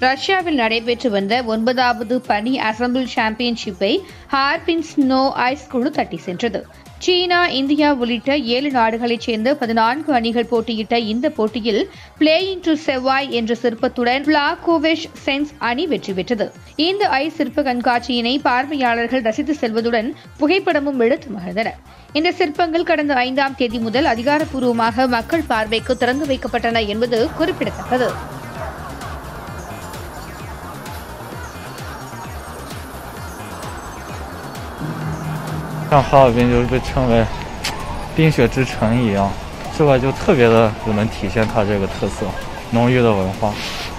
ரஷ்யாவில் நடைபெற்று வந்த ஒன்பதாவது பனி அசம்பிள் சாம்பியன்ஷிப்பை ஹார்பின் ஸ்னோ ஐஸ் குழு தட்டி சென்றது சீனா இந்தியா உள்ளிட்ட ஏழு நாடுகளைச் சேர்ந்த பதினான்கு அணிகள் போட்டியிட்ட இந்த போட்டியில் பிளேயிங் டு செவ்வாய் என்ற சிற்பத்துடன் பிளாகோவிஷ் சென்ஸ் அணி வெற்றி பெற்றது இந்த ஐஸ் சிற்ப கண்காட்சியினை பார்வையாளர்கள் ரசித்து செல்வதுடன் புகைப்படமும் எடுத்து மகிழ்ந்தனர் இந்த சிற்பங்கள் கடந்த ஐந்தாம் தேதி முதல் அதிகாரப்பூர்வமாக மக்கள் பார்வைக்கு திறந்து வைக்கப்பட்டன என்பது குறிப்பிடத்தக்கது 像哈尔滨就是被称为冰雪之城一样，这块就特别的就能体现它这个特色，浓郁的文化。